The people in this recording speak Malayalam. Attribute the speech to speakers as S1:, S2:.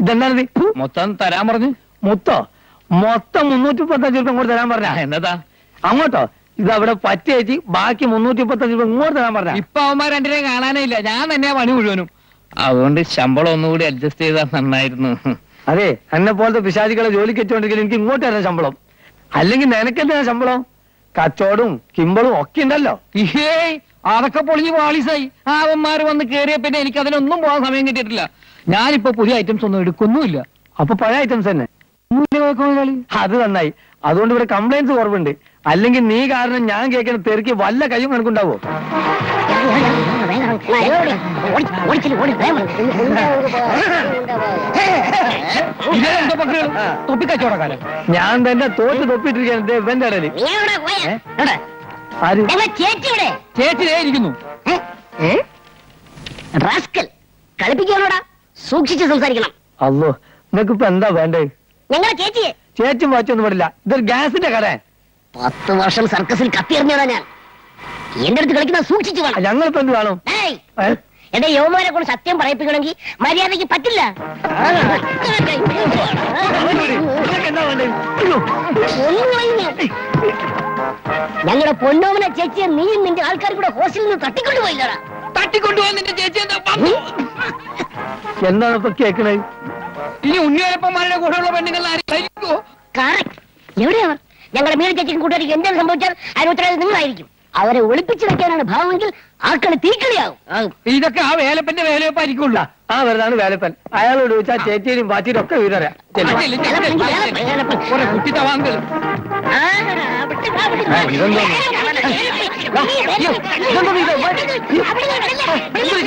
S1: ഇതെന്താണ് ഇത്?
S2: മൊത്തം തരാൻ പറഞ്ഞു
S1: മൊത്തോ മൊത്തം മുന്നൂറ്റി മുപ്പത്തഞ്ച് രൂപ ഇങ്ങോട്ട് തരാൻ പറഞ്ഞ
S2: എന്നതാ
S1: അങ്ങോട്ടോ ഇത് അവിടെ പറ്റേച്ചി ബാക്കി മുന്നൂറ്റി മുപ്പത്തഞ്ച് രൂപ ഇങ്ങോട്ട് തരാൻ പറഞ്ഞ
S2: ഇപ്പൊ അവന്മാർ രണ്ടിനെ കാണാനേ ഇല്ല ഞാൻ തന്നെയാ പണി മുഴുവനും അതുകൊണ്ട് ശമ്പളം ഒന്നുകൂടി അഡ്ജസ്റ്റ് ചെയ്താൽ നന്നായിരുന്നു
S1: അതെ എന്നെ പോലത്തെ പിശാചികളെ ജോലിക്ക് വെച്ചോണ്ടെങ്കിൽ എനിക്ക് ഇങ്ങോട്ട് തരാൻ ശമ്പളം അല്ലെങ്കിൽ നിനക്കെന്തിനാ ശമ്പളം കച്ചവടവും കിമ്പളും ഒക്കെ ഉണ്ടല്ലോ
S2: ഏയ് അതൊക്കെ പൊളിഞ്ഞ് പാളീസായി ആ അവന്മാര് വന്ന് കേറിയ പിന്നെ എനിക്ക് അതിനൊന്നും പോകാൻ സമയം കിട്ടിയിട്ടില്ല ഞാനിപ്പോ പുതിയ ഐറ്റംസ് ഒന്നും എടുക്കൊന്നുമില്ല
S1: അപ്പൊ പഴയ ഐറ്റംസ് തന്നെ
S2: ഒന്നുമില്ല കേൾക്കാൻ മുതലാളി.
S1: അത് നന്നായി അതുകൊണ്ട് ഇവിടെ കംപ്ലൈൻസ് കുറവുണ്ട് അല്ലെങ്കിൽ നീ കാരണം ഞാൻ കേൾക്കുന്ന തെറുക്കി വല്ല കയ്യും കണക്കുണ്ടാവോ
S2: ഇതെന്താ പക്രികള്? തൊപ്പിക്കച്ചവടക്കാരൻ
S1: ഞാൻ തന്നെ തോറ്റ് തൊപ്പിട്ടിരിക്കാൻ ഇവന്റെ ഇടയില് ഏ? ആര്
S3: ചേച്ചിയുടെ
S2: ചേച്ചി ദേ ഇരിക്കുന്നു
S3: റാസ്കൽ കളിപ്പിക്കാനോടാ സൂക്ഷിച്ച് സംസാരിക്കണം
S1: അല്ലോ നിനക്ക് ഇപ്പൊ എന്താ വേണ്ടേ
S3: ഞങ്ങളെ ചേച്ചിയെ
S1: ചേച്ചും വാച്ചൊന്നും പാടില്ല ഇതൊരു ഗ്യാസിന്റെ കട
S3: പത്ത് വർഷം സർക്കസിൽ കത്തിയെറിഞ്ഞതാ ഞാൻ എന്റെ അടുത്ത് കളിക്കുന്ന സൂക്ഷിച്ചു വേണം
S1: ഞങ്ങളിപ്പോ എന്ത് കാണും
S3: ഏയ്,
S1: ഏ?
S3: എന്റെ യൗമാരെ കൊണ്ട് സത്യം പറയിപ്പിക്കണമെങ്കിൽ മര്യാദയ്ക്ക് പറ്റില്ല
S1: നിനക്ക് എന്താ വേണ്ടേ അയ്യോ.
S3: ഞങ്ങളുടെ പൊന്നോമന ചേച്ചിയെ നീയും നിന്റെ ആൾക്കാർ കൂടെ ഹോസ്റ്റലിൽ നിന്ന് തട്ടിക്കൊണ്ടുപോയില്ലടാ
S2: തട്ടിക്കൊണ്ടുപോയി നിന്റെ ചേച്ചി എന്താ വന്നു.
S1: എന്താണ് ഇപ്പൊ കേക്കണേ
S2: ഇനി ഉണ്ണിയപ്പന്മാരുടെ കൂടെയുള്ള പെണ്ണുങ്ങൾ ആരും കഴിക്കുമോ
S3: കറക്റ്റ് എവിടെയാ അവർ ഞങ്ങളുടെ മീന ചേച്ചിക്കും കൂട്ടുകാരിക്കും എന്തെങ്കിലും സംഭവിച്ചാൽ അതിന് ഉത്തരവാദിത്വം നിങ്ങളായിരിക്കും അവരെ ഒളിപ്പിച്ചു വെക്കാനാണ് ഭാവമെങ്കിൽ ആ കളി തീക്കളിയാവും ആ,
S2: ഇതൊക്കെ ആ വേലപ്പന്റെ വേലയപ്പായിരിക്കുള്ള
S1: ആ വെറുതാണ് വേലപ്പൻ അയാളോട് ചോദിച്ചാൽ ചേച്ചിയും പാച്ചിയും ഒക്കെ വിവരം
S2: കുറെ കുട്ടി തവാങ്കൾ
S3: ആ, വിട്ട് വാ, വിട്ട് വാ.
S1: ആ, ഇതെന്താ?
S3: നീ, നീ,
S1: ഇതെന്താ ഇത്?
S3: അവിടെ നിന്ന് വിടില്ല, വിടില്ല.